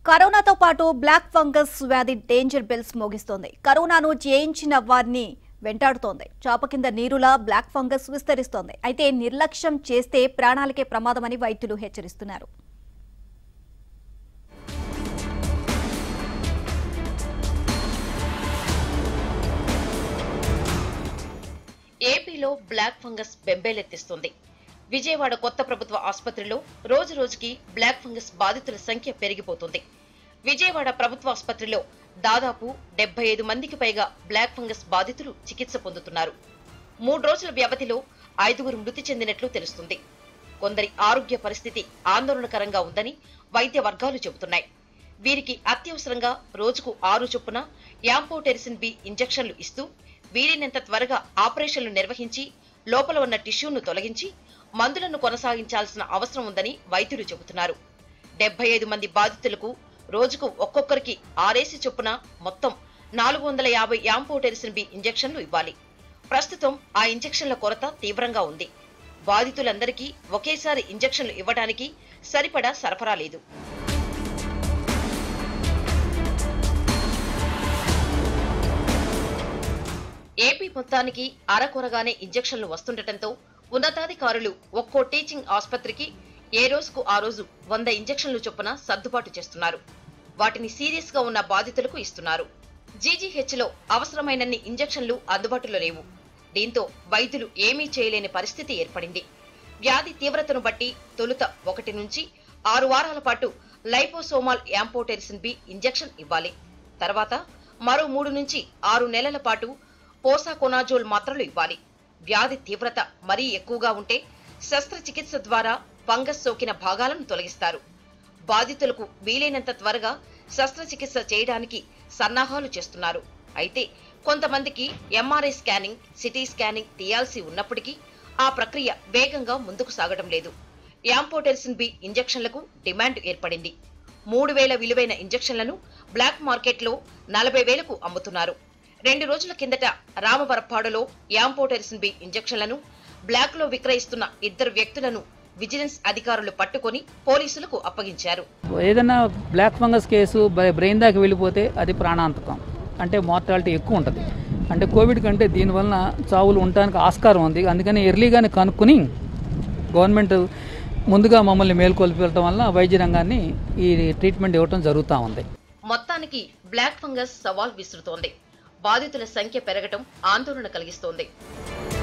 కరోనాతో పాటు black fungus వ్యాధి డేంజర్ బెల్స్ మోగిస్తోంది కరోనాను జయించిన వారిని వెంటాడుతోంది చాప కింద నీరులా బ్లాక్ ఫంగస్ విస్తరిస్తోంది అయితే నిర్లక్ష్యం చేస్తే ప్రాణాలకే ప్రమాదమని వైద్యులు హెచ్చరిస్తున్నారు ఏపీలో బ్లాక్ ఫంగస్ బెంబేలెత్తిస్తుంది విజయవాడ కొత్త ప్రభుత్వ ఆసుపత్రిలో రోజు రోజుకి బ్లాక్ ఫంగస్ బాధితుల సంఖ్య పెరిగిపోతుంది విజయవాడ ప్రభుత్వ ఆసుపత్రిలో దాదాపు డెబ్బై ఐదు మందికి పైగా బ్లాక్ ఫంగస్ బాధితులు చికిత్స పొందుతున్నారు మూడు రోజుల వ్యవధిలో ఐదుగురు మృతి చెందినట్లు తెలుస్తుంది కొందరి ఆరోగ్య పరిస్థితి ఆందోళనకరంగా ఉందని వైద్య వర్గాలు చెబుతున్నాయి వీరికి అత్యవసరంగా రోజుకు ఆరు చొప్పున యాంపోటెరిసిన్ బి ఇంజెక్షన్లు ఇస్తూ వీలైనంత త్వరగా ఆపరేషన్లు నిర్వహించి లోపల ఉన్న టిష్యూను తొలగించి మందులను కొనసాగించాల్సిన అవసరం ఉందని వైద్యులు చెబుతున్నారు డెబ్బై ఐదు మంది బాధితులకు రోజుకు ఒక్కొక్కరికి ఆరేసి చొప్పున మొత్తం నాలుగు వందల యాభై యాంపోటెరిసిన్ బి ఇంజెక్షన్లు ఇవ్వాలి ప్రస్తుతం ఆ ఇంజెక్షన్ల కొరత తీవ్రంగా ఉంది బాధితులందరికీ ఒకేసారి ఇంజెక్షన్లు ఇవ్వడానికి సరిపడా సరఫరా లేదు ఏపీ మొత్తానికి అరకొరగానే ఇంజెక్షన్లు వస్తుండటంతో ఉన్నతాధికారులు ఒక్కో టీచింగ్ ఆసుపత్రికి ఏ రోజుకు ఆ రోజు వంద ఇంజెక్షన్లు చొప్పున సర్దుబాటు చేస్తున్నారు వాటిని సీరియస్ గా ఉన్న బాధితులకు ఇస్తున్నారు జీజీహెచ్ లో అవసరమైనన్ని ఇంజెక్షన్లు అందుబాటులో లేవు దీంతో వైద్యులు ఏమీ చేయలేని పరిస్థితి ఏర్పడింది వ్యాధి తీవ్రతను బట్టి తొలుత ఒకటి నుంచి ఆరు వారాల పాటు లైపోసోమాల్ యాంపోటెరిసిన్ బి ఇంజెక్షన్ ఇవ్వాలి తర్వాత మరో మూడు నుంచి ఆరు నెలల పాటు పోసాకొనాజోల్ మాత్రలు ఇవ్వాలి వ్యాధి తీవ్రత మరీ ఎక్కువగా ఉంటే శస్త్రచికిత్స ద్వారా ఫంగస్ సోకిన భాగాలను తొలగిస్తారు బాధితులకు వీలైనంత త్వరగా శస్త్రచికిత్స చేయడానికి సన్నాహాలు చేస్తున్నారు అయితే కొంతమందికి ఎంఆర్ఐ స్కానింగ్ సిటీ స్కానింగ్ తీయాల్సి ఉన్నప్పటికీ ఆ ప్రక్రియ వేగంగా ముందుకు సాగడం లేదు యాంపోటెరిసిన్ బి ఇంజెక్షన్లకు డిమాండ్ ఏర్పడింది మూడు వేల విలువైన ఇంజెక్షన్లను బ్లాక్ మార్కెట్లో నలభై వేలకు అమ్ముతున్నారు రెండు రోజుల కిందట రామవరప్పాడులో యాంపోటెరిసిన్ బి ఇంజెక్షన్లను బ్లాక్ లో విక్రయిస్తున్న ఇద్దరు వ్యక్తులను విజిలెన్స్ అధికారులు పట్టుకొని పోలీసులకు అప్పగించారు ఏదైనా బ్లాక్ ఫంగస్ కేసు బ- బ్రెయిన్ దాకా వెళ్ళిపోతే అది ప్రాణాంతకం అంటే మార్టాలిటీ ఎక్కువ ఉంటుంది అంటే కోవిడ్ కంటే దీనివలన చావులు ఉండడానికి ఆస్కారం ఉంది అందుకని ఎర్లీగానే కనుక్కొని గవర్నమెంట్ ముందుగా మమ్మల్ని మేల్కొల్పడం వల్ల వైద్య రంగాన్ని ఈ ట్రీట్మెంట్ ఇవ్వడం జరుగుతూ ఉంది మొత్తానికి బ్లాక్ ఫంగస్ సవాల్ విసురుతోంది బాధితుల సంఖ్య పెరగటం ఆందోళన కలిగిస్తోంది